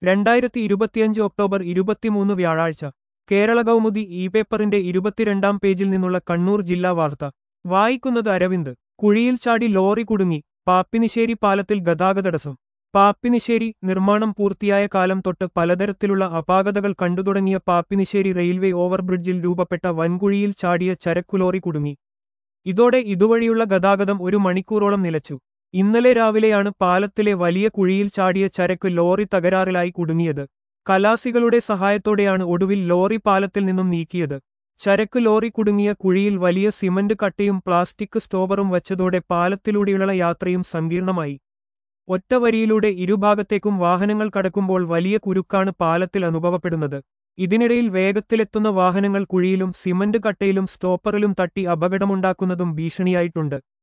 രണ്ടായിരത്തി ഇരുപത്തിയഞ്ച് ഒക്ടോബർ ഇരുപത്തിമൂന്ന് വ്യാഴാഴ്ച കേരള കൗമുദി ഇ പേപ്പറിന്റെ ഇരുപത്തിരണ്ടാം പേജിൽ നിന്നുള്ള കണ്ണൂർ ജില്ലാ വാർത്ത വായിക്കുന്നത് അരവിന്ദ് കുഴിയിൽ ചാടി ലോറി കുടുങ്ങി പാപ്പിനിശ്ശേരി പാലത്തിൽ ഗതാഗതടസ്സം പാപ്പിനിശ്ശേരി നിർമ്മാണം പൂർത്തിയായ കാലം തൊട്ട് പലതരത്തിലുള്ള അപാകതകൾ കണ്ടുതുടങ്ങിയ പാപ്പിനിശ്ശേരി റെയിൽവേ ഓവർബ്രിഡ്ജിൽ രൂപപ്പെട്ട വൻകുഴിയിൽ ചാടിയ ചരക്കുലോറി കുടുങ്ങി ഇതോടെ ഇതുവഴിയുള്ള ഗതാഗതം ഒരു മണിക്കൂറോളം നിലച്ചു ഇന്നലെ രാവിലെയാണ് പാലത്തിലെ വലിയ കുഴിയിൽ ചാടിയ ചരക്ക് ലോറി തകരാറിലായി കുടുങ്ങിയത് കലാസികളുടെ സഹായത്തോടെയാണ് ഒടുവിൽ ലോറി പാലത്തിൽ നിന്നും നീക്കിയത് ചരക്ക് ലോറി കുടുങ്ങിയ കുഴിയിൽ വലിയ സിമന്റ് കട്ടയും പ്ലാസ്റ്റിക് സ്റ്റോവറും വച്ചതോടെ പാലത്തിലൂടെയുള്ള യാത്രയും സങ്കീർണമായി ഒറ്റവരിയിലൂടെ ഇരുഭാഗത്തേക്കും വാഹനങ്ങൾ കടക്കുമ്പോൾ വലിയ കുരുക്കാണ് പാലത്തിൽ അനുഭവപ്പെടുന്നത് ഇതിനിടയിൽ വേഗത്തിലെത്തുന്ന വാഹനങ്ങൾ കുഴിയിലും സിമന്റ് കട്ടയിലും സ്റ്റോപ്പറിലും തട്ടി അപകടമുണ്ടാക്കുന്നതും ഭീഷണിയായിട്ടുണ്ട്